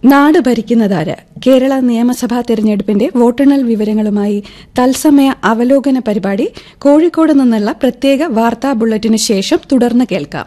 നാട് ഭരിക്കുന്നതാര് കേരള നിയമസഭാ തെരഞ്ഞെടുപ്പിന്റെ വോട്ടെണ്ണൽ വിവരങ്ങളുമായി തത്സമയ അവലോകന പരിപാടി കോഴിക്കോട് നിന്നുള്ള പ്രത്യേക വാർത്താ ബുള്ളറ്റിന് ശേഷം തുടർന്ന് കേൾക്കാം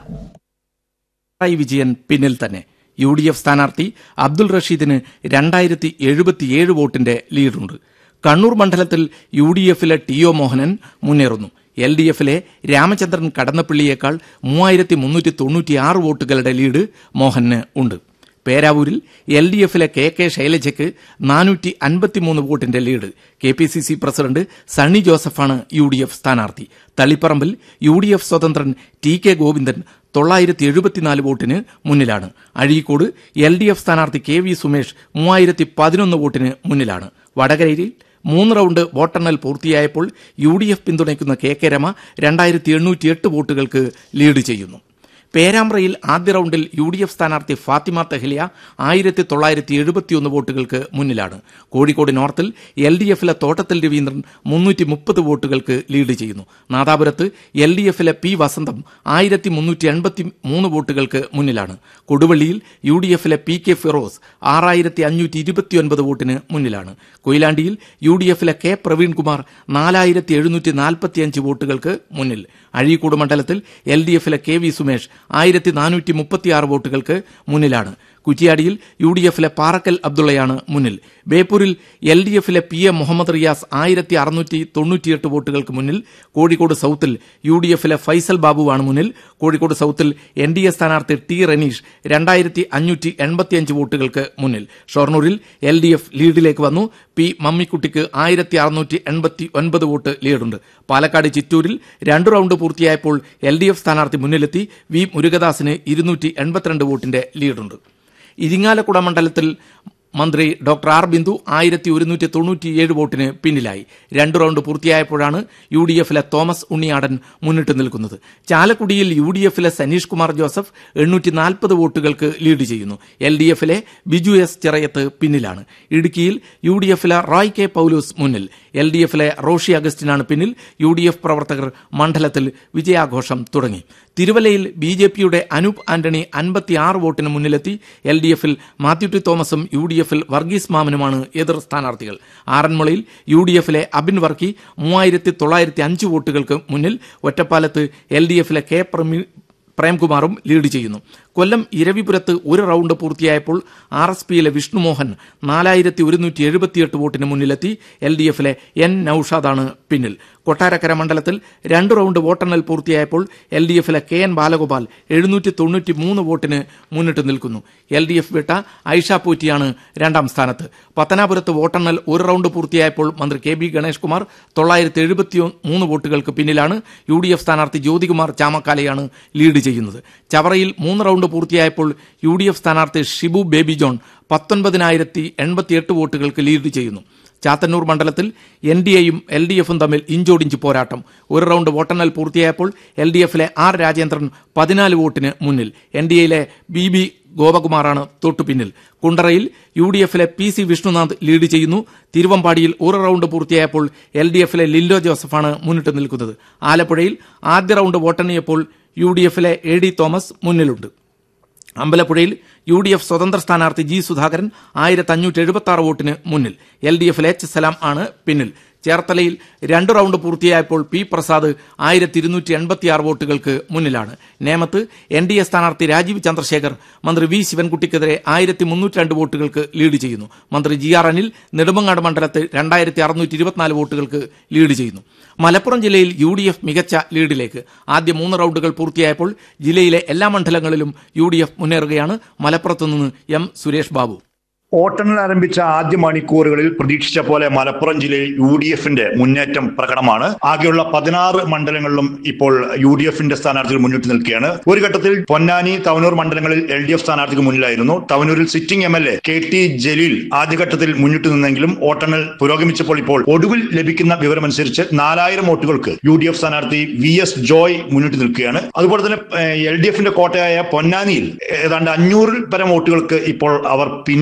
പിണറായി വിജയൻ പിന്നിൽ തന്നെ യു ഡി എഫ് സ്ഥാനാർത്ഥി അബ്ദുൾ റഷീദിന് രണ്ടായിരത്തി എഴുപത്തിയേഴ് വോട്ടിന്റെ ലീഡുണ്ട് കണ്ണൂർ മണ്ഡലത്തിൽ യു ഡി എഫിലെ ടി ഒ മോഹനൻ മുന്നേറുന്നു എൽ ഡി എഫിലെ രാമചന്ദ്രൻ കടന്നപ്പള്ളിയേക്കാൾ മൂവായിരത്തി മുന്നൂറ്റി തൊണ്ണൂറ്റിയാറ് വോട്ടുകളുടെ ലീഡ് മോഹന് ഉണ്ട് പേരാവൂരിൽ എൽ ഡി എഫിലെ കെ കെ ശൈലജയ്ക്ക് നാനൂറ്റി അൻപത്തിമൂന്ന് വോട്ടിന്റെ lead K P C C president Sunny ജോസഫാണ് യു ഡി എഫ് സ്ഥാനാർത്ഥി തളിപ്പറമ്പിൽ യു ഡി എഫ് സ്വതന്ത്രൻ ടി കെ ഗോവിന്ദൻ തൊള്ളായിരത്തി എഴുപത്തിനാല് വോട്ടിന് മുന്നിലാണ് അഴീക്കോട് എൽ ഡി എഫ് സ്ഥാനാർത്ഥി കെ വി സുമേഷ് മൂവായിരത്തി പതിനൊന്ന് വോട്ടിന് മുന്നിലാണ് വടകരയിൽ മൂന്ന് റൗണ്ട് വോട്ടെണ്ണൽ പൂർത്തിയായപ്പോൾ യു ഡി എഫ് പിന്തുണയ്ക്കുന്ന കെ കെ രമ രണ്ടായിരത്തി എണ്ണൂറ്റിയെട്ട് വോട്ടുകൾക്ക് ലീഡ് ചെയ്യുന്നു പേരാമ്പ്രയിൽ ആദ്യ റൗണ്ടിൽ യു ഡി എഫ് സ്ഥാനാർത്ഥി ഫാത്തിമ തെഹ്ലിയ ആയിരത്തി തൊള്ളായിരത്തി എഴുപത്തിയൊന്ന് വോട്ടുകൾക്ക് മുന്നിലാണ് കോഴിക്കോട് നോർത്തിൽ എൽ ഡി എഫിലെ തോട്ടത്തിൽ രവീന്ദ്രൻ മുന്നൂറ്റി മുപ്പത് വോട്ടുകൾക്ക് ലീഡ് ചെയ്യുന്നു നാദാപുരത്ത് എൽ ഡി എഫിലെ പി വസന്തം ആയിരത്തി മുന്നൂറ്റി എൺപത്തി മൂന്ന് വോട്ടുകൾക്ക് മുന്നിലാണ് കൊടുവള്ളിയിൽ യു ഡി എഫിലെ പി കെ ഫിറോസ് ആറായിരത്തി അഞ്ഞൂറ്റി ഇരുപത്തിയൊൻപത് വോട്ടിന് മുന്നിലാണ് കൊയിലാണ്ടിയിൽ യു ഡി എഫിലെ കെ പ്രവീൺകുമാർ നാലായിരത്തി എഴുന്നൂറ്റി നാൽപ്പത്തിയഞ്ച് വോട്ടുകൾക്ക് മുന്നിൽ അഴീക്കോട് മണ്ഡലത്തിൽ എൽ ഡി എഫിലെ കെ വി സുമേഷ് ആയിരത്തി നാനൂറ്റി മുപ്പത്തിയാറ് വോട്ടുകൾക്ക് മുന്നിലാണ് കുറ്റിയാടിയിൽ യു ഡി എഫിലെ പാറക്കൽ അബ്ദുള്ളയാണ് മുന്നിൽ ബേപ്പൂരിൽ എൽ ഡി എഫിലെ പി എ മുഹമ്മദ് റിയാസ് ആയിരത്തി അറുന്നൂറ്റി തൊണ്ണൂറ്റിയെട്ട് വോട്ടുകൾക്ക് മുന്നിൽ കോഴിക്കോട് സൌത്തിൽ യു ഡി എഫിലെ ഫൈസൽ ബാബുവാണ് മുന്നിൽ കോഴിക്കോട് സൌത്തിൽ എൻ ഡി എ സ്ഥാനാർത്ഥി ടി റനീഷ് രണ്ടായിരത്തി അഞ്ഞൂറ്റി എൺപത്തിയഞ്ച് വോട്ടുകൾക്ക് മുന്നിൽ ഷൊർണൂരിൽ എൽ ഡി എഫ് ലീഡിലേക്ക് വന്നു പി മമ്മിക്കുട്ടിക്ക് ആയിരത്തി അറുന്നൂറ്റി എൺപത്തി ഒൻപത് വോട്ട് ലീഡുണ്ട് പാലക്കാട് ചിറ്റൂരിൽ രണ്ട് റൗണ്ട് പൂർത്തിയായപ്പോൾ എൽ ഡി എഫ് സ്ഥാനാർത്ഥി മുന്നിലെത്തി വി മുരുകദാസിന് ഇരുന്നൂറ്റി എൺപത്തിരണ്ട് വോട്ടിന്റെ ലീഡുണ്ട് ഇരിങ്ങാലക്കുട മണ്ഡലത്തിൽ മന്ത്രി ഡോക്ടർ ആർ ബിന്ദു ആയിരത്തി ഒരുന്നൂറ്റി തൊണ്ണൂറ്റിയേഴ് വോട്ടിന് പിന്നിലായി രണ്ട് റൗണ്ട് പൂർത്തിയായപ്പോഴാണ് യു ഡി എഫിലെ തോമസ് ഉണ്ണിയാടൻ മുന്നിട്ട് നിൽക്കുന്നത് ചാലക്കുടിയിൽ യു ഡി എഫിലെ സനീഷ് കുമാർ ജോസഫ് എണ്ണൂറ്റി നാൽപ്പത് വോട്ടുകൾക്ക് ലീഡ് ചെയ്യുന്നു എൽ ഡി എഫിലെ ബിജു എസ് ചിറയത്ത് പിന്നിലാണ് ഇടുക്കിയിൽ യു ഡി എഫിലെ റോയ് കെ പൌലൂസ് മുന്നിൽ എൽ ഡി എഫിലെ റോഷി അഗസ്റ്റിനാണ് പിന്നിൽ യു ഡി എഫ് പ്രവർത്തകർ മണ്ഡലത്തിൽ വിജയാഘോഷം തുടങ്ങി തിരുവല്ലയിൽ ബി ജെ പിയുടെ അനൂപ് ആന്റണി അൻപത്തിയാറ് വോട്ടിന് മുന്നിലെത്തി എൽ ഡി എഫിൽ മാത്യു ടി തോമസും യു ഡി എഫിൽ വർഗീസ് മാമനുമാണ് എതിർ സ്ഥാനാർത്ഥികൾ ആറന്മുളയിൽ യു ഡി എഫിലെ അബിൻ വർക്കി മൂവായിരത്തി തൊള്ളായിരത്തി അഞ്ച് വോട്ടുകൾക്ക് മുന്നിൽ ഒറ്റപ്പാലത്ത് എൽ ഡി എഫിലെ കെ പ്രമി പ്രേംകുമാറും ലീഡ് ചെയ്യുന്നു കൊല്ലം ഇരവിപുരത്ത് ഒരു റൗണ്ട് പൂർത്തിയായപ്പോൾ ആർ എസ് പിയിലെ വിഷ്ണുമോഹൻ നാലായിരത്തി ഒരുന്നൂറ്റി എഴുപത്തിയെട്ട് വോട്ടിന് മുന്നിലെത്തി എൽ ഡി എഫിലെ എൻ നൌഷാദാണ് പിന്നിൽ കൊട്ടാരക്കര മണ്ഡലത്തിൽ രണ്ട് റൗണ്ട് വോട്ടെണ്ണൽ പൂർത്തിയായപ്പോൾ എൽ ഡി എഫിലെ കെ എൻ ബാലഗോപാൽ എഴുന്നൂറ്റി തൊണ്ണൂറ്റി മൂന്ന് വോട്ടിന് മുന്നിട്ട് നിൽക്കുന്നു എൽ ഡി എഫ് വിട്ട ഐഷ പൂറ്റിയാണ് രണ്ടാം സ്ഥാനത്ത് പത്തനാപുരത്ത് വോട്ടെണ്ണൽ ഒരു റൗണ്ട് പൂർത്തിയായപ്പോൾ മന്ത്രി കെ ബി ഗണേഷ് കുമാർ തൊള്ളായിരത്തി എഴുപത്തി മൂന്ന് വോട്ടുകൾക്ക് പിന്നിലാണ് യു ഡി എഫ് സ്ഥാനാർത്ഥി ജ്യോതികുമാർ ചാമക്കാലയാണ് ലീഡ് ചെയ്യുന്നത് ചവറയിൽ മൂന്ന് റൗണ്ട് പൂർത്തിയായപ്പോൾ യു ഡി എഫ് സ്ഥാനാർത്ഥി ഷിബു ബേബി ജോൺ പത്തൊൻപതിനായിരത്തി എൺപത്തിയെട്ട് വോട്ടുകൾക്ക് ലീഡ് ചെയ്യുന്നു ചാത്തന്നൂർ മണ്ഡലത്തിൽ എൻ ഡി എയും എൽ ഡി എഫും തമ്മിൽ ഇഞ്ചോടിഞ്ച് പോരാട്ടം ഒരു റൗണ്ട് വോട്ടെണ്ണൽ പൂർത്തിയായപ്പോൾ എൽ ഡി എഫിലെ ആർ രാജേന്ദ്രൻ പതിനാല് വോട്ടിന് മുന്നിൽ എൻ ഡി എയിലെ ബി ബി ഗോപകുമാറാണ് തൊട്ടുപിന്നിൽ കുണ്ടറയിൽ യു ഡി എഫിലെ പി സി വിഷ്ണുനാഥ് ലീഡ് ചെയ്യുന്നു തിരുവമ്പാടിയിൽ ഒരു റൗണ്ട് പൂർത്തിയായപ്പോൾ എൽ ഡി എഫിലെ ലിൻഡോ ജോസഫാണ് മുന്നിട്ട് നിൽക്കുന്നത് ആലപ്പുഴയിൽ ആദ്യ റൗണ്ട് വോട്ടെണ്ണിയപ്പോൾ യു ഡി എഫിലെ എ ഡി തോമസ് മുന്നിലുണ്ട് അമ്പലപ്പുഴയിൽ യു ഡി എഫ് സ്വതന്ത്ര സ്ഥാനാർത്ഥി ജി സുധാകരൻ ആയിരത്തി അഞ്ഞൂറ്റി എഴുപത്തി ആറ് വോട്ടിന് മുന്നിൽ എൽ ഡി എഫിലെ എച്ച് സലാം ആണ് പിന്നിൽ ചേർത്തലയിൽ രണ്ട് റൗണ്ട് പൂർത്തിയായപ്പോൾ പി പ്രസാദ് ആയിരത്തി ഇരുന്നൂറ്റി എൺപത്തിയാറ് വോട്ടുകൾക്ക് മുന്നിലാണ് നേമത്ത് എൻ ഡി എ സ്ഥാനാർത്ഥി രാജീവ് ചന്ദ്രശേഖർ മന്ത്രി വി ശിവൻകുട്ടിക്കെതിരെ ആയിരത്തി മുന്നൂറ്റി രണ്ട് വോട്ടുകൾക്ക് ലീഡ് ചെയ്യുന്നു മന്ത്രി ജി ആർ അനിൽ നെടുമങ്ങാട് മണ്ഡലത്തിൽ രണ്ടായിരത്തി അറുന്നൂറ്റി ഇരുപത്തിനാല് വോട്ടുകൾക്ക് ലീഡ് ചെയ്യുന്നു മലപ്പുറം ജില്ലയിൽ യു ഡി എഫ് മികച്ച ലീഡിലേക്ക് ആദ്യ മൂന്ന് റൗണ്ടുകൾ പൂർത്തിയായപ്പോൾ ജില്ലയിലെ എല്ലാ മണ്ഡലങ്ങളിലും യു ഡി എഫ് മുന്നേറുകയാണ് മലപ്പുറത്തു നിന്ന് എം സുരേഷ് ബാബു വോട്ടെണ്ണൽ ആരംഭിച്ച ആദ്യ മണിക്കൂറുകളിൽ പ്രതീക്ഷിച്ച പോലെ മലപ്പുറം ജില്ലയിൽ യു ഡി എഫിന്റെ മുന്നേറ്റം പ്രകടമാണ് ആകെയുള്ള പതിനാറ് മണ്ഡലങ്ങളിലും ഇപ്പോൾ യു ഡി എഫിന്റെ സ്ഥാനാർത്ഥികൾ മുന്നിട്ട് നിൽക്കുകയാണ് ഒരു ഘട്ടത്തിൽ പൊന്നാനി തവനൂർ മണ്ഡലങ്ങളിൽ എൽ ഡി എഫ് സ്ഥാനാർത്ഥിക്ക് മുന്നിലായിരുന്നു തവനൂരിൽ sitting M L A K T Jaleel ആദ്യഘട്ടത്തിൽ മുന്നിട്ട് നിന്നെങ്കിലും വോട്ടെണ്ണൽ പുരോഗമിച്ചപ്പോൾ ഇപ്പോൾ ഒടുവിൽ ലഭിക്കുന്ന വിവരമനുസരിച്ച് നാലായിരം വോട്ടുകൾക്ക് യു ഡി എഫ് സ്ഥാനാർത്ഥി വി എസ് ജോയ് മുന്നിട്ട് നിൽക്കുകയാണ് അതുപോലെ തന്നെ എൽ ഡി എഫിന്റെ കോട്ടയായ പൊന്നാനിയിൽ ഏതാണ്ട് അഞ്ഞൂറിൽ പരം വോട്ടുകൾക്ക് ഇപ്പോൾ അവർ പിന്നിലാണ്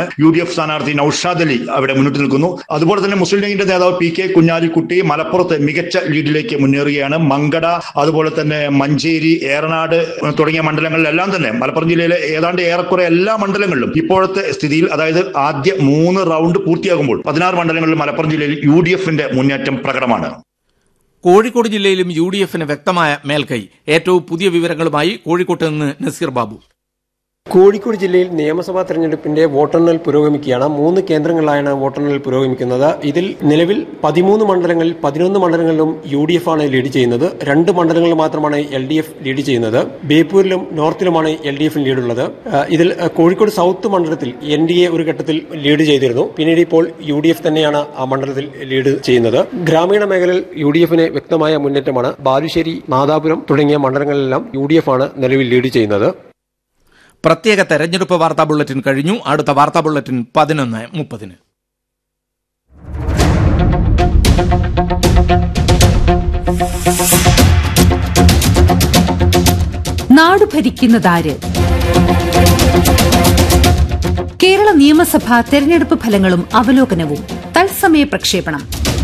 യു ഡി എഫ് സ്ഥാനാർത്ഥി നൌഷാദ് അലി അവിടെ മുന്നിട്ട് നിൽക്കുന്നു അതുപോലെ തന്നെ മുസ്ലിം ലീഗിന്റെ നേതാവ് പി കെ കുഞ്ഞാലിക്കുട്ടി മലപ്പുറത്ത് മികച്ച ലീഡിലേക്ക് മുന്നേറുകയാണ് മങ്കട അതുപോലെ തന്നെ മഞ്ചേരി ഏറനാട് തുടങ്ങിയ മണ്ഡലങ്ങളിലെല്ലാം തന്നെ മലപ്പുറം ജില്ലയിലെ ഏതാണ്ട് ഏറെക്കുറെ എല്ലാ മണ്ഡലങ്ങളിലും ഇപ്പോഴത്തെ സ്ഥിതിയിൽ അതായത് ആദ്യ മൂന്ന് റൗണ്ട് പൂർത്തിയാകുമ്പോൾ പതിനാറ് മണ്ഡലങ്ങളിൽ മലപ്പുറം ജില്ലയിൽ യു ഡി എഫിന്റെ മുന്നേറ്റം പ്രകടമാണ് കോഴിക്കോട് ജില്ലയിലും യു ഡി എഫിന് വ്യക്തമായ മേൽക്കൈ ഏറ്റവും പുതിയ വിവരങ്ങളുമായി കോഴിക്കോട്ട് നിന്ന് നസീർ ബാബു കോഴിക്കോട് ജില്ലയിൽ നിയമസഭാ തെരഞ്ഞെടുപ്പിന്റെ വോട്ടെണ്ണൽ പുരോഗമിക്കുകയാണ് മൂന്ന് കേന്ദ്രങ്ങളിലാണ് വോട്ടെണ്ണൽ പുരോഗമിക്കുന്നത് ഇതിൽ നിലവിൽ പതിമൂന്ന് മണ്ഡലങ്ങളിൽ പതിനൊന്ന് മണ്ഡലങ്ങളിലും യു ഡി എഫ് ആണ് ലീഡ് ചെയ്യുന്നത് രണ്ട് മണ്ഡലങ്ങളിൽ മാത്രമാണ് എൽ ഡി എഫ് ലീഡ് ചെയ്യുന്നത് ബേപ്പൂരിലും നോർത്തിലുമാണ് എൽ ഡി എഫിന് ലീഡുള്ളത് ആ, ഇതിൽ ആ, കോഴിക്കോട് സൗത്ത് മണ്ഡലത്തിൽ എൻ ഡി എ ഒരു ഘട്ടത്തിൽ ലീഡ് ചെയ്തിരുന്നു പിന്നീട് ഇപ്പോൾ യു ഡി എഫ് തന്നെയാണ് ആ മണ്ഡലത്തിൽ ലീഡ് ചെയ്യുന്നത് ഗ്രാമീണ മേഖലയിൽ യു ഡി എഫിന് വ്യക്തമായ മുന്നേറ്റമാണ് ബാലുശ്ശേരി നാദാപുരം തുടങ്ങിയ മണ്ഡലങ്ങളിലെല്ലാം യു ഡി എഫ് ആണ് നിലവിൽ ലീഡ് ചെയ്യുന്നത് പ്രത്യേക തെരഞ്ഞെടുപ്പ് വാർത്താ ബുള്ളറ്റിൻ കഴിഞ്ഞു അടുത്ത വാർത്താ ബുള്ളറ്റിൻ പതിനൊന്ന് മുപ്പതിന് നാട് ഭരിക്കുന്നതാര് കേരള നിയമസഭാ തെരഞ്ഞെടുപ്പ് ഫലങ്ങളും അവലോകനവും തത്സമയ പ്രക്ഷേപണം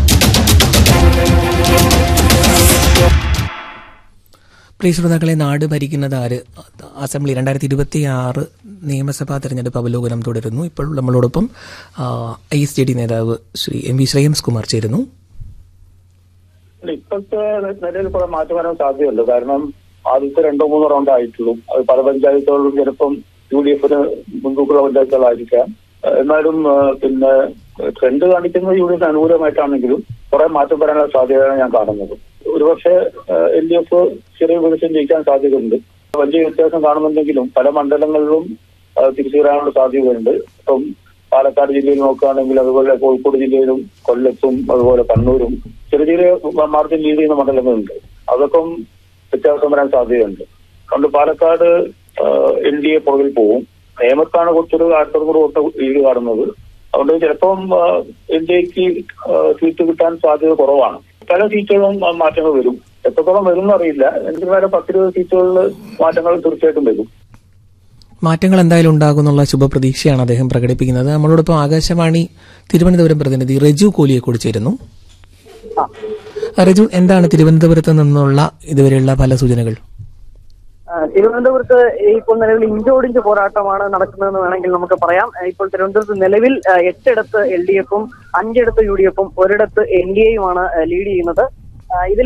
പ്രിയ ശ്രോതാക്കളെ നാട് ഭരിക്കുന്നത് ആര് അസംബ്ലി രണ്ടായിരത്തി ഇരുപത്തി ആറ് നിയമസഭാ തെരഞ്ഞെടുപ്പ് അവലോകനം തുടരുന്നു ഇപ്പോൾ നമ്മളോടൊപ്പം ഐ എസ് ജെ ഡി നേതാവ് ശ്രീ എം വി ശ്രേയംസ് കുമാർ ചേരുന്നു അല്ല, ഇപ്പോഴത്തെ നിലയിൽ കുറെ മാറ്റം വരാൻ സാധ്യതയുണ്ട് കാരണം ആദ്യത്തെ രണ്ടോ മൂന്നോ റൗണ്ട് ആയിട്ടുള്ളൂ അത് പല പഞ്ചായത്തുകളിലും ചിലപ്പം യു ഡി എഫിന് മുൻതൂക്കുള്ള പഞ്ചായത്തുകളായിരിക്കാം ഏഹ് എന്നാലും ഏഹ് പിന്നെ ട്രെൻഡ് കാണിക്കുന്നത് യു ഡി എഫിന് അനുകൂലമായിട്ടാണെങ്കിലും കുറെ മാറ്റം വരാനുള്ള സാധ്യതയാണ് ഞാൻ കാണുന്നത് ഒരുപക്ഷെ എൽ ഡി എഫ് ചെറിയ വികസനം ജയിക്കാൻ സാധ്യതയുണ്ട് വലിയ വ്യത്യാസം കാണുന്നുണ്ടെങ്കിലും പല മണ്ഡലങ്ങളിലും ഏഹ് തിരിച്ചു വരാനുള്ള സാധ്യതയുണ്ട് ഇപ്പം പാലക്കാട് ജില്ലയിൽ നോക്കുകയാണെങ്കിൽ അതുപോലെ കോഴിക്കോട് ജില്ലയിലും കൊല്ലത്തും അതുപോലെ കണ്ണൂരും ചെറിയ ചെറിയ മാർജിൻ ലീഡ് ചെയ്യുന്ന മണ്ഡലങ്ങളുണ്ട് അതൊക്കെ വ്യത്യാസം വരാൻ സാധ്യതയുണ്ട് അതുകൊണ്ട് പാലക്കാട് എൻ ഡി എ പുറകിൽ പോവും നേമത്താണ് കുറച്ചൊരു ആയിരത്തറുന്നൂറ് വോട്ട് ലീഡ് കാണുന്നത് അതുകൊണ്ട് ചിലപ്പം എൻ ഡി എക്ക് സീറ്റ് കിട്ടാൻ സാധ്യത കുറവാണ് പല സീറ്റുകളും ആ, മാറ്റങ്ങൾ വരും എത്രത്തോളം വരും എന്നറിയില്ല എന്നിരുന്നാലും പത്തിരുപത് സീറ്റുകളിൽ മാറ്റങ്ങൾ തീർച്ചയായിട്ടും വരും മാറ്റങ്ങൾ എന്തായാലും ഉണ്ടാകുന്നുള്ള ശുഭപ്രതീക്ഷയാണ് അദ്ദേഹം പ്രകടിപ്പിക്കുന്നത് നമ്മളോടൊപ്പം ആകാശവാണി തിരുവനന്തപുരം പ്രതിനിധി റെജു കോലിയെക്കൂടി ചേരുന്നു റെജു എന്താണ് തിരുവനന്തപുരത്ത് നിന്നുള്ള ഇതുവരെയുള്ള പല സൂചനകൾ ആ, തിരുവനന്തപുരത്ത് ഇപ്പോൾ നിലവിൽ ഇഞ്ചോടിഞ്ച് പോരാട്ടമാണ് നടക്കുന്നതെന്ന് വേണമെങ്കിൽ നമുക്ക് പറയാം ആ, ഇപ്പോൾ തിരുവനന്തപുരത്ത് നിലവിൽ ആ, എട്ടിടത്ത് എൽ ഡി എഫും അഞ്ചിടത്ത് യു ഡി എഫും ഒരിടത്ത് എൻ ഡി എയുമാണ് ലീഡ് ചെയ്യുന്നത് ആ, ഇതിൽ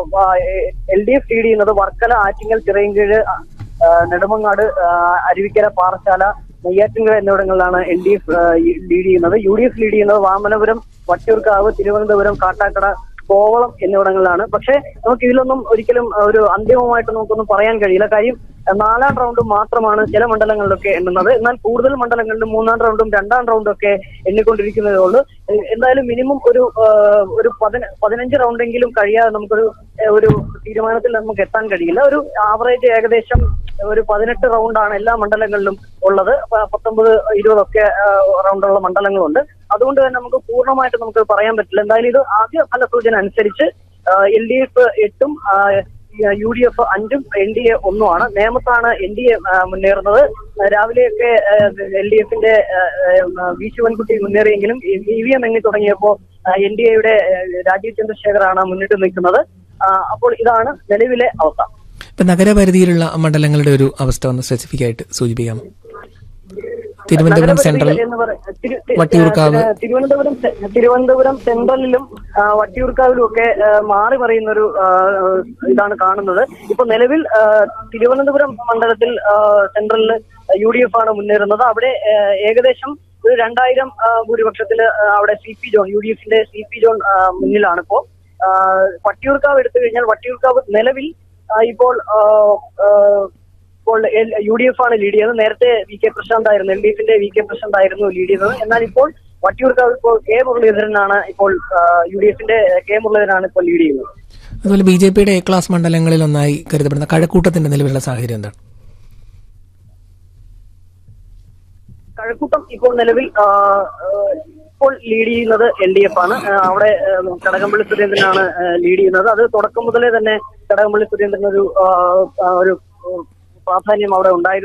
എൽ ഡി എഫ് ലീഡ് ചെയ്യുന്നത് വർക്കല ആറ്റിങ്ങൽ ചിറയൻകീഴ് ആ, നെടുമങ്ങാട് ആ, അരുവിക്കര പാറശാല നെയ്യാറ്റിൻകര എന്നിവിടങ്ങളിലാണ് എൽ ഡി എഫ് ലീഡ് ചെയ്യുന്നത് യു ഡി എഫ് ലീഡ് ചെയ്യുന്നത് വാമനപുരം വട്ടിയൂർക്കാവ് തിരുവനന്തപുരം കാട്ടാക്കട കോവളം എന്നിവിടങ്ങളിലാണ് പക്ഷേ നമുക്ക് ഇതിലൊന്നും ഒരിക്കലും അഹ്, ഒരു അന്തിമമായിട്ട് നമുക്കൊന്നും പറയാൻ കഴിയില്ല കാര്യം അഹ്, നാലാം റൗണ്ട് മാത്രമാണ് ചില മണ്ഡലങ്ങളിലൊക്കെ എണ്ണുന്നത് എന്നാൽ കൂടുതൽ മണ്ഡലങ്ങളിലും മൂന്നാം റൗണ്ടും രണ്ടാം റൗണ്ടും ഒക്കെ എണ്ണിക്കൊണ്ടിരിക്കുന്നതേ ഉള്ളൂ എ- എന്തായാലും മിനിമം ഒരു ആഹ്, ഒരു പതിന- പതിനഞ്ച് റൗണ്ടെങ്കിലും കഴിയാതെ നമുക്കൊരു എഹ്, ഒരു തീരുമാനത്തിൽ നമുക്ക് എത്താൻ കഴിയില്ല ഒരു ആവറേജ് ഏകദേശം ഒരു പതിനെട്ട് റൗണ്ടാണ് എല്ലാ മണ്ഡലങ്ങളിലും ഉള്ളത് പ- പത്തൊമ്പത് ഇരുപതൊക്കെ റൗണ്ടുള്ള മണ്ഡലങ്ങളുണ്ട് അതുകൊണ്ട് തന്നെ നമുക്ക് പൂർണ്ണമായിട്ട് നമുക്ക് പറയാൻ പറ്റില്ല എന്തായാലും ഇത് ആദ്യ ഫലസൂചന അനുസരിച്ച് എൽ ഡി എഫ് എട്ടും യു ഡി എഫ് അഞ്ചും എൻ ഡി എ ഒന്നുമാണ് നേമത്താണ് എൻ ഡി എ മുന്നേറുന്നത് ആ, രാവിലെയൊക്കെ എൽ ഡി എഫിന്റെ വി ശിവൻകുട്ടി മുന്നേറിയെങ്കിലും ഇ വി എം എണ്ണി തുടങ്ങിയപ്പോൾ എൻ ഡി എയുടെ രാജീവ് ചന്ദ്രശേഖറാണ് മുന്നിട്ട് നിൽക്കുന്നത് ആ, അപ്പോൾ ഇതാണ് നിലവിലെ അവസ്ഥ ഇപ്പൊ നഗരപരിധിയിലുള്ള മണ്ഡലങ്ങളുടെ ഒരു അവസ്ഥ ഒന്ന് സ്പെസിഫിക് ആയിട്ട് സൂചിപ്പിക്കാം തിരുവനന്തപുരം സെൻട്രൽ എന്ന് പറ- തിരു- തി- വട്ടിയൂർക്കാവ്. ആ, തിരുവനന്തപുരം സെ- തിരുവനന്തപുരം സെൻട്രലിലും ആ, വട്ടിയൂർക്കാവിലും ഒക്കെ ആ, മാറി മറിയുന്ന ഒരു ആ, ഇതാണ് കാണുന്നത് ഇപ്പൊ നിലവിൽ ആ, തിരുവനന്തപുരം മണ്ഡലത്തിൽ ആ, സെൻട്രലിൽ യു ഡി എഫ് ആണ് മുന്നേറുന്നത് അവിടെ ആ, ഏകദേശം ഒരു രണ്ടായിരം ആ, ഭൂരിപക്ഷത്തില് ആ, അവിടെ C P John U D എഫിന്റെ സി പി ജോൺ ആ, മുന്നിലാണ് ഇപ്പോ ആ, വട്ടിയൂർക്കാവ് എടുത്തു കഴിഞ്ഞാൽ വട്ടിയൂർക്കാവ് നിലവിൽ ആ, ഇപ്പോൾ ആ, ആ, ഇപ്പോൾ യു ഡി എഫ് ആണ് ലീഡ് ചെയ്യുന്നത് നേരത്തെ വി കെ പ്രശാന്ത് ആയിരുന്നു എൽ ഡി എഫിന്റെ വി കെ പ്രശാന്ത് ആയിരുന്നു ലീഡ് ചെയ്തത് എന്നാൽ ഇപ്പോൾ വട്ടിയൂർക്കാവ് ഇപ്പോൾ കെ മുരളീധരനാണ് ഇപ്പോൾ യു ഡി എഫിന്റെ കെ മുരളീധരനാണ് ഇപ്പോൾ ലീഡ് ചെയ്യുന്നത് അതുപോലെ ബി ജെ പിയുടെ എ ക്ലാസ് മണ്ഡലങ്ങളിൽ ഒന്നായി കരുതപ്പെടുന്ന കഴക്കൂട്ടത്തിന്റെ നിലവിലുള്ള സാഹചര്യം എന്താണ് കഴക്കൂട്ടം ഇപ്പോൾ നിലവിൽ ആ, ആ, ഇപ്പോൾ ലീഡ് ചെയ്യുന്നത് എൽ ഡി എഫ് ആണ് ആ, അവിടെ ആ, കടകംപള്ളി സുരേന്ദ്രനാണ് ആ, ലീഡ് ചെയ്യുന്നത് അത് തുടക്കം മുതലേ തന്നെ കടകംപള്ളി സുരേന്ദ്രൻ ഒരു ആ, ആ, ഒരു പ്രാധാന്യം അവിടെ ഉണ്ടായിരുന്നു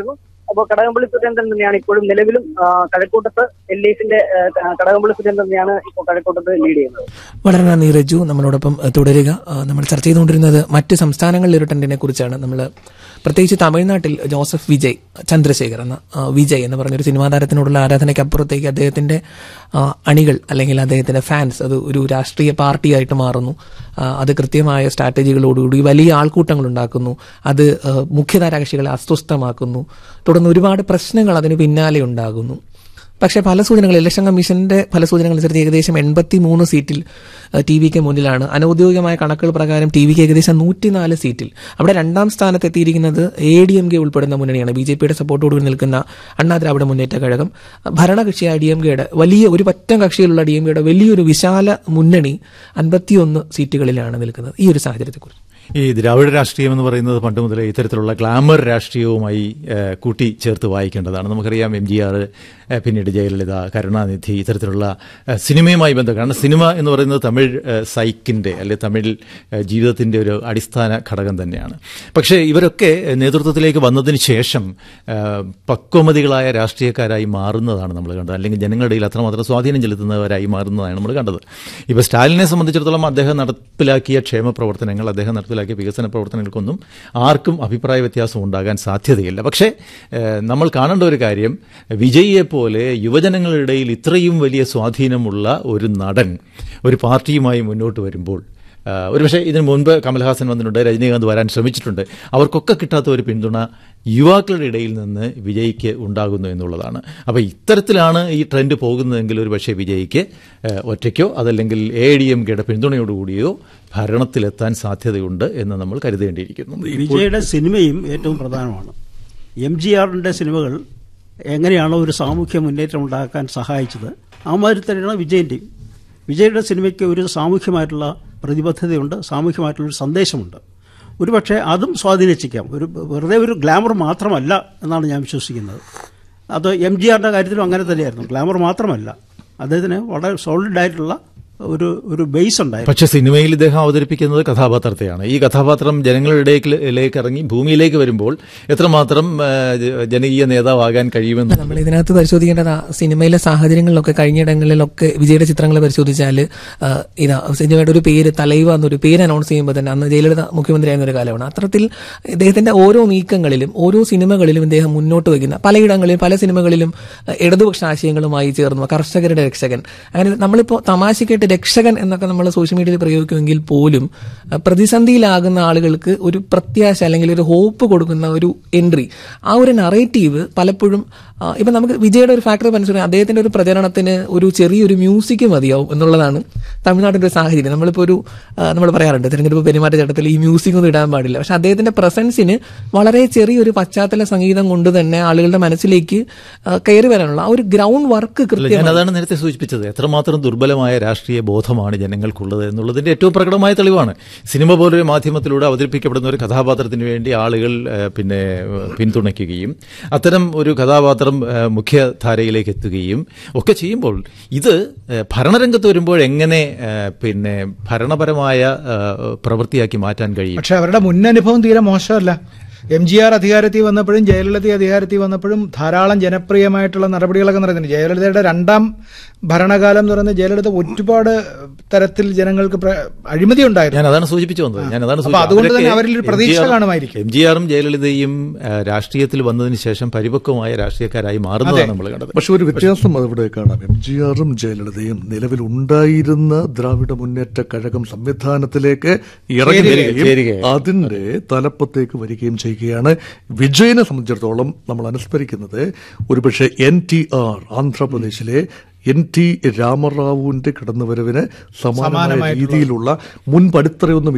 അപ്പോൾ കടകംപള്ളി സുരേന്ദ്രൻ തന്നെയാണ് ഇപ്പോഴും നിലവിലും ആ, കഴക്കൂട്ടത്ത് എൽ ഡി എഫിന്റെ കടകംപള്ളി സുരേന്ദ്രൻ തന്നെയാണ് ഇപ്പോൾ കഴക്കൂട്ടത്ത് ലീഡ് ചെയ്യുന്നത് വളരെ നന്ദി രജു നമ്മളോടൊപ്പം ഏഹ്, തുടരുക ആ, നമ്മൾ ചർച്ച ചെയ്തുകൊണ്ടിരുന്നത് മറ്റ് സംസ്ഥാനങ്ങളിലെ ഒരു ട്രെൻഡിനെ കുറിച്ചാണ് നമ്മൾ പ്രത്യേകിച്ച് തമിഴ്നാട്ടിൽ ജോസഫ് വിജയ് ചന്ദ്രശേഖർ എന്ന ആ, വിജയ് എന്ന് പറഞ്ഞൊരു സിനിമാ താരത്തിനോടുള്ള ആരാധനയ്ക്ക് അപ്പുറത്തേക്ക് അദ്ദേഹത്തിന്റെ ആ, അണികൾ അല്ലെങ്കിൽ അദ്ദേഹത്തിന്റെ ഫാൻസ് അത് ഒരു രാഷ്ട്രീയ പാർട്ടിയായിട്ട് മാറുന്നു ആ, അത് കൃത്യമായ സ്ട്രാറ്റജികളോടുകൂടി വലിയ ആൾക്കൂട്ടങ്ങൾ ഉണ്ടാക്കുന്നു അത് ആ, മുഖ്യധാരാ കക്ഷികളെ അസ്വസ്ഥമാക്കുന്നു തുടർന്ന് ഒരുപാട് പ്രശ്നങ്ങൾ അതിന് പിന്നാലെ ഉണ്ടാകുന്നു പക്ഷേ പല സൂചനകൾ ഇലക്ഷൻ കമ്മീഷന്റെ പല സൂചനകൾ അനുസരിച്ച് ഏകദേശം എൺപത്തി മൂന്ന് സീറ്റിൽ ടി വിക്ക് മുന്നിലാണ് അനൌദ്യോഗികമായ കണക്കുകൾ പ്രകാരം ടി വിക്ക് ഏകദേശം നൂറ്റിനാല് സീറ്റിൽ അവിടെ രണ്ടാം സ്ഥാനത്ത് എത്തിയിരിക്കുന്നത് എ ഡി എം കെ ഉൾപ്പെടുന്ന മുന്നണിയാണ് ബി ജെ പിയുടെ സപ്പോർട്ടോടുകൂടി നിൽക്കുന്ന അണ്ണാ ദ്രാവിഡ മുന്നേറ്റ കഴകം ഭരണകക്ഷിയായ ഡി എം കെയുടെ വലിയ ഒരു പറ്റം കക്ഷിയിലുള്ള ഡി എം കെയുടെ വലിയൊരു വിശാല മുന്നണി അൻപത്തിയൊന്ന് സീറ്റുകളിലാണ് നിൽക്കുന്നത് ഈ ഒരു സാഹചര്യത്തെക്കുറിച്ച് ഈ ദ്രാവിഡ രാഷ്ട്രീയം എന്ന് പറയുന്നത് പണ്ട് മുതലേ ഇത്തരത്തിലുള്ള ഗ്ലാമർ രാഷ്ട്രീയവുമായി ഏഹ്, കൂട്ടി ചേർത്ത് വായിക്കേണ്ടതാണ് നമുക്കറിയാം എം ജി ആർ പിന്നീട് ജയലളിത കരുണാനിധി ഇത്തരത്തിലുള്ള ഏഹ്, സിനിമയുമായി ബന്ധം കാരണം സിനിമ എന്ന് പറയുന്നത് തമിഴ് ഏഹ്, സൈക്കിന്റെ അല്ലെ തമിഴ് ഏഹ്, ജീവിതത്തിന്റെ ഒരു അടിസ്ഥാന ഘടകം തന്നെയാണ് പക്ഷേ ഇവരൊക്കെ നേതൃത്വത്തിലേക്ക് വന്നതിന് ശേഷം ഏഹ്, പക്വമതികളായ രാഷ്ട്രീയക്കാരായി മാറുന്നതാണ് നമ്മൾ കണ്ടത് അല്ലെങ്കിൽ ജനങ്ങളുടെ ഇടയിൽ അത്രമാത്രം സ്വാധീനം ചെലുത്തുന്നവരായി മാറുന്നതാണ് നമ്മൾ കണ്ടത് ഇപ്പോൾ സ്റ്റാലിനെ സംബന്ധിച്ചിടത്തോളം അദ്ദേഹം നടപ്പിലാക്കിയ ക്ഷേമ പ്രവർത്തനങ്ങൾ അദ്ദേഹം നടപ്പിലാക്കിയ വികസന പ്രവർത്തനങ്ങൾക്കൊന്നും ആർക്കും അഭിപ്രായ വ്യത്യാസം ഉണ്ടാകാൻ സാധ്യതയില്ല പക്ഷേ ഏഹ്, നമ്മൾ കാണേണ്ട ഒരു കാര്യം വിജയിയെ പോലെ യുവജനങ്ങളുടെ ഇടയിൽ ഇത്രയും വലിയ സ്വാധീനമുള്ള ഒരു നടൻ ഒരു പാർട്ടിയുമായി മുന്നോട്ട് വരുമ്പോൾ ആഹ് ഒരുപക്ഷെ ഇതിനു മുൻപ് കമൽഹാസൻ വന്നിട്ടുണ്ട് രജനീകാന്ത് വരാൻ ശ്രമിച്ചിട്ടുണ്ട് അവർക്കൊക്കെ കിട്ടാത്ത ഒരു പിന്തുണ യുവാക്കളുടെ ഇടയിൽ നിന്ന് വിജയ്ക്ക് ഉണ്ടാകുന്നു എന്നുള്ളതാണ് അപ്പോൾ ഇത്തരത്തിലാണ് ഈ ട്രെൻഡ് പോകുന്നതെങ്കിൽ ഒരു പക്ഷേ വിജയ്ക്ക് ആഹ് ഒറ്റയ്ക്കോ അതല്ലെങ്കിൽ എ ഡി എം കെയുടെ പിന്തുണയോടുകൂടിയോ ഭരണത്തിലെത്താൻ സാധ്യതയുണ്ട് എന്ന് നമ്മൾ കരുതേണ്ടിയിരിക്കുന്നു വിജയുടെ സിനിമയും ഏറ്റവും പ്രധാനമാണ് എം ജി ആറിന്റെ സിനിമകൾ എങ്ങനെയാണോ ഒരു സാമൂഹ്യ മുന്നേറ്റം ഉണ്ടാക്കാൻ സഹായിച്ചത് ആ മാതിരി തന്നെയാണ് വിജയന്റെയും വിജയുടെ സിനിമയ്ക്ക് ഒരു സാമൂഹ്യമായിട്ടുള്ള പ്രതിബദ്ധതയുണ്ട് സാമൂഹ്യമായിട്ടുള്ള ഒരു സന്ദേശമുണ്ട് ഒരുപക്ഷെ അതും സ്വാധീനിച്ചേക്കാം ഒരു വെറുതെ ഒരു ഗ്ലാമർ മാത്രമല്ല എന്നാണ് ഞാൻ വിശ്വസിക്കുന്നത് അത് എം ജി ആറിന്റെ കാര്യത്തിലും അങ്ങനെ തന്നെയായിരുന്നു ഗ്ലാമർ മാത്രമല്ല അദ്ദേഹത്തിന് വളരെ സോളിഡ് ആയിട്ടുള്ള ഒരു ഒരു ബേസ് ഉണ്ടായിരുന്നു പക്ഷെ സിനിമയിൽ ഇദ്ദേഹം അവതരിപ്പിക്കുന്നത് കഥാപാത്രത്തെയാണ് ഈ കഥാപാത്രം ജനങ്ങളിലേക്ക് ഇറങ്ങി ഭൂമിയിലേക്ക് വരുമ്പോൾ എത്രമാത്രം ആ, ജ- ജനകീയ നേതാവാകാൻ കഴിയുമെന്ന് നമ്മൾ ഇതിനകത്ത് പരിശോധിക്കേണ്ടത് ആ സിനിമയിലെ സാഹചര്യങ്ങളിലൊക്കെ കഴിഞ്ഞിടങ്ങളിലൊക്കെ വിജയുടെ ചിത്രങ്ങൾ പരിശോധിച്ചാൽ ആ, ഇതാ സിനിമയുടെ ഒരു പേര് തലൈവ എന്നൊരു പേര് അനൗൺസ് ചെയ്യുമ്പോൾ തന്നെ അന്ന് ജയലളിത മുഖ്യമന്ത്രിയായിരുന്ന ഒരു കാലമാണ് അത്തരത്തിൽ ഇദ്ദേഹത്തിന്റെ ഓരോ നീക്കങ്ങളിലും ഓരോ സിനിമകളിലും ഇദ്ദേഹം മുന്നോട്ട് വയ്ക്കുന്ന പലയിടങ്ങളിലും പല സിനിമകളിലും ആ, ഇടതുപക്ഷ ആശയങ്ങളുമായി ചേർന്നു കർഷകരുടെ രക്ഷകൻ അങ്ങനെ നമ്മളിപ്പോൾ തമാശക്കായിട്ട് രക്ഷകൻ എന്നൊക്കെ നമ്മൾ സോഷ്യൽ മീഡിയയിൽ പ്രയോഗിക്കുമെങ്കിൽ പോലും ആ, പ്രതിസന്ധിയിലാകുന്ന ആളുകൾക്ക് ഒരു പ്രത്യാശ അല്ലെങ്കിൽ ഒരു ഹോപ്പ് കൊടുക്കുന്ന ഒരു എൻട്രി ആ ഒരു നറേറ്റീവ് പലപ്പോഴും ആ, ഇപ്പൊ നമുക്ക് വിജയുടെ ഒരു ഫാക്ടർ മനസ്സിലായി അദ്ദേഹത്തിന്റെ ഒരു പ്രചരണത്തിന് ഒരു ചെറിയൊരു മ്യൂസിക് മതിയാവും എന്നുള്ളതാണ് തമിഴ്നാട്ടിന്റെ ഒരു സാഹചര്യം നമ്മളിപ്പോ ഒരു നമ്മൾ പറയാറുണ്ട് തിരഞ്ഞെടുപ്പ് പെരുമാറ്റച്ചട്ടത്തിൽ ഈ മ്യൂസിക് ഒന്നും ഇടാൻ പാടില്ല പക്ഷെ അദ്ദേഹത്തിന്റെ പ്രസൻസിന് വളരെ ചെറിയൊരു പശ്ചാത്തല സംഗീതം കൊണ്ട് തന്നെ ആളുകളുടെ മനസ്സിലേക്ക് ആ, കയറി വരാനുള്ള ആ ഒരു ഗ്രൗണ്ട് വർക്ക് അല്ല, ഞാൻ കൃത്യമായി അതാണ് നേരത്തെ സൂചിപ്പിച്ചത് എത്രമാത്രം ദുർബലമായ രാഷ്ട്രീയ ബോധമാണ് ജനങ്ങൾക്കുള്ളത് എന്നുള്ളതിന്റെ ഏറ്റവും പ്രകടമായ തെളിവാണ് സിനിമ പോലൊരു മാധ്യമത്തിലൂടെ അവതരിപ്പിക്കപ്പെടുന്ന ഒരു കഥാപാത്രത്തിന് വേണ്ടി ആളുകൾ ആ, പിന്നെ ആ, പിന്തുണയ്ക്കുകയും അത്തരം ഒരു കഥാപാത്രം ആ, മുഖ്യധാരയിലേക്ക് എത്തുകയും ഒക്കെ ചെയ്യുമ്പോൾ ഇത് ആ, ഭരണരംഗത്ത് വരുമ്പോൾ എങ്ങനെ ആ, പിന്നെ ഭരണപരമായ ആ, പ്രവൃത്തിയാക്കി മാറ്റാൻ കഴിയും പക്ഷെ അവരുടെ മുന്നനുഭവം തീരെ മോശമല്ല എം ജി ആർ അധികാരത്തിൽ വന്നപ്പോഴും ജയലളിത അധികാരത്തിൽ വന്നപ്പോഴും ധാരാളം ജനപ്രിയമായിട്ടുള്ള നടപടികളൊക്കെ നടക്കുന്നുണ്ട് ജയലളിതയുടെ രണ്ടാം ഭരണകാലം എന്ന് പറയുന്നത് ജയലളിത ഒരുപാട് തരത്തിൽ ജനങ്ങൾക്ക് പ്ര- അഴിമതി ഉണ്ടായിരുന്നു ഞാൻ അതാണ് സൂചിപ്പിച്ചു വന്നത് ഞാൻ അതാണ് അപ്പൊ അതുകൊണ്ട് തന്നെ അവരിൽ ഒരു പ്രതീക്ഷ കാണുമായിരിക്കും. എം ജി ആറും ജയലളിതയും ആ, രാഷ്ട്രീയത്തിൽ വന്നതിന് ശേഷം പരിപക്വമായ രാഷ്ട്രീയക്കാരായി മാറുന്നതാണ് നമ്മൾ കണ്ടത് പക്ഷെ ഒരു വ്യത്യാസം അവിടെ കാണാം എം ജി ആറും ജയലളിതയും നിലവിൽ ഉണ്ടായിരുന്ന ദ്രാവിഡ മുന്നേറ്റ കഴകം സംവിധാനത്തിലേക്ക് ഇറങ്ങി ചേരുകയും- വരികയും ചേരുകയും. അതിന്റെ തലപ്പത്തേക്ക് വരികയും ചെയ്യുകയാണ് വിജയനെ സംബന്ധിച്ചിടത്തോളം നമ്മൾ അനുസ്മരിക്കുന്നത് ഒരുപക്ഷെ എൻ ടി ആർ ആന്ധ്രാപ്രദേശിലെ എൻ ടി രാമറാവുവിന്റെ കടന്നുവരവിന് സമാനമായ സമാനമായിട്ടുള്ള- രീതിയിലുള്ള മുൻപടിത്തറയൊന്നും